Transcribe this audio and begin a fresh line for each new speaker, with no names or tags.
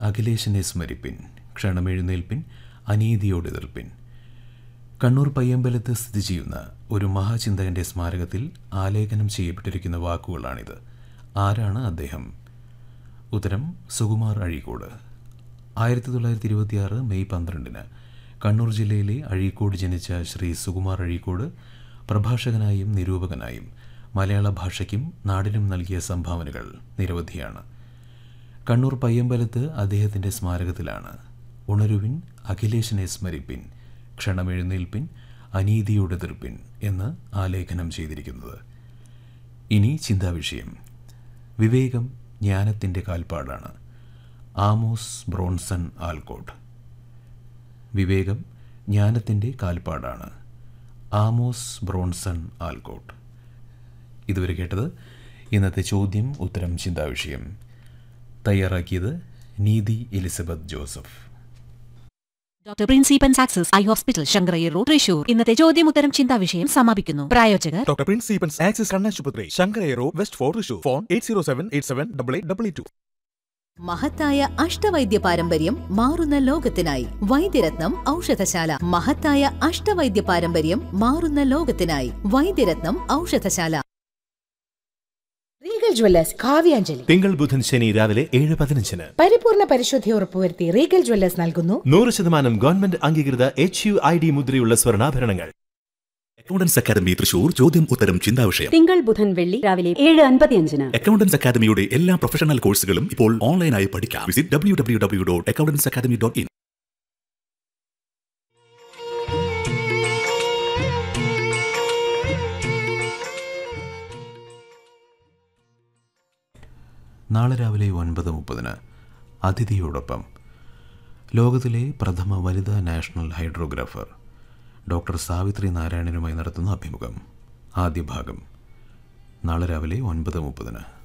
അഖിലേശനെ സ്മരിപ്പിൻ ക്ഷണമെഴുന്നേൽപ്പിൻ അനീതിയോട് എതിർപ്പിൻ കണ്ണൂർ പയ്യമ്പലത്ത് സ്ഥിതി ചെയ്യുന്ന ഒരു മഹാചിന്തകന്റെ സ്മാരകത്തിൽ ആലേഖനം ചെയ്യപ്പെട്ടിരിക്കുന്ന വാക്കുകളാണിത് ആരാണ് അദ്ദേഹം ഉത്തരം സുകുമാർ അഴീക്കോട് ആയിരത്തി തൊള്ളായിരത്തി ഇരുപത്തിയാറ് മെയ് പന്ത്രണ്ടിന് കണ്ണൂർ ജില്ലയിലെ അഴീക്കോട് ജനിച്ച ശ്രീ സുകുമാർ അഴീക്കോട് പ്രഭാഷകനായും നിരൂപകനായും മലയാള ഭാഷയ്ക്കും നാടിനും നൽകിയ സംഭാവനകൾ നിരവധിയാണ് കണ്ണൂർ പയ്യമ്പലത്ത് അദ്ദേഹത്തിൻ്റെ സ്മാരകത്തിലാണ് ഉണരുവിൻ അഖിലേശനെ സ്മരിപ്പിൻ ക്ഷണമെഴുന്നേൽപ്പിൻ അനീതിയോട് എതിർപ്പിൻ എന്ന് ആലേഖനം ചെയ്തിരിക്കുന്നത് ഇനി ചിന്താവിഷയം വിവേകം ജ്ഞാനത്തിൻ്റെ കാൽപ്പാടാണ് ആമോസ് ബ്രോൺസൺ ആൽക്കോട്ട് വിവേകം ജ്ഞാനത്തിൻ്റെ കാൽപ്പാടാണ് ആമോസ് ബ്രോൺസൺ ആൽക്കോട്ട് ഇതുവരെ കേട്ടത് ഇന്നത്തെ ചോദ്യം ഉത്തരം ചിന്താവിഷയം തയ്യാറാക്കിയത് നീതി എലിസബത്ത് ജോസഫ്
ഡോക്ടർ പ്രിൻസിപ്പൻ സാക്സസ് eye hospital Shankarayyar road Thrissur ഇന്നത്തെ ചോദ്യം ഉത്തരം ചിന്താവിഷയം സമാപിക്കുന്നു പ്രായോജകർ
ഡോക്ടർ പ്രിൻസ് സീപ്പൻസ് ആക്സിസ് കണ്ണാശുപത്രി ശങ്കരേറോ west fort Thrissur phone eight zero seven eight seven double eight double two
മഹത്തായ അഷ്ടവൈദ്യ പാരമ്പര്യം മാറുന്ന ലോകത്തിനായി വൈദ്യരത്നം ഔഷധശാല മഹത്തായ അഷ്ടവൈദ്യ പാരമ്പര്യം മാറുന്ന ലോകത്തിനായി വൈദ്യരത്നം ഔഷധശാല
റീഗൽ ജ്വല്ലേഴ്സ് കാവ്യാഞ്ജലി
തിങ്കൾ ബുധൻ ശനി രാവിലെ ഏഴ് പതിനഞ്ചിന്
പരിപൂർണ പരിശുദ്ധി ഉറപ്പുവരുത്തി റീഗൽ ജ്വല്ലേഴ്സ് നൽകുന്നു
നൂറ് ശതമാനം ഗവൺമെന്റ് അംഗീകൃത എച്ച് യു ഐ ഡി മുദ്രയുള്ള സ്വർണ്ണാഭരണങ്ങൾ
അക്കൗണ്ടൻസ് അക്കാദമി തൃശൂർ ചോദ്യം ഉത്തരം ചിന്താവിഷയം
തിങ്കൾ ബുധൻ വെള്ളി രാവിലെ ഏഴ് അൻപത്തിയഞ്ചിന്
അക്കൗണ്ടൻസ് അക്കാദമിയുടെ എല്ലാ പ്രൊഫഷണൽ കോഴ്സുകളും ഇപ്പോൾ ഓൺലൈനായി പഠിക്കാം visit W W W dot Accountants academy dot in
നാളെ രാവിലെ ഒൻപത് മുപ്പതിന് അതിഥിയോടൊപ്പം ലോകത്തിലെ പ്രഥമ വനിതാ നാഷണൽ ഹൈഡ്രോഗ്രാഫർ ഡോക്ടർ സാവിത്രി നാരായണനുമായി നടത്തുന്ന അഭിമുഖം ആദ്യ ഭാഗം നാളെ രാവിലെ ഒൻപത് മുപ്പതിന്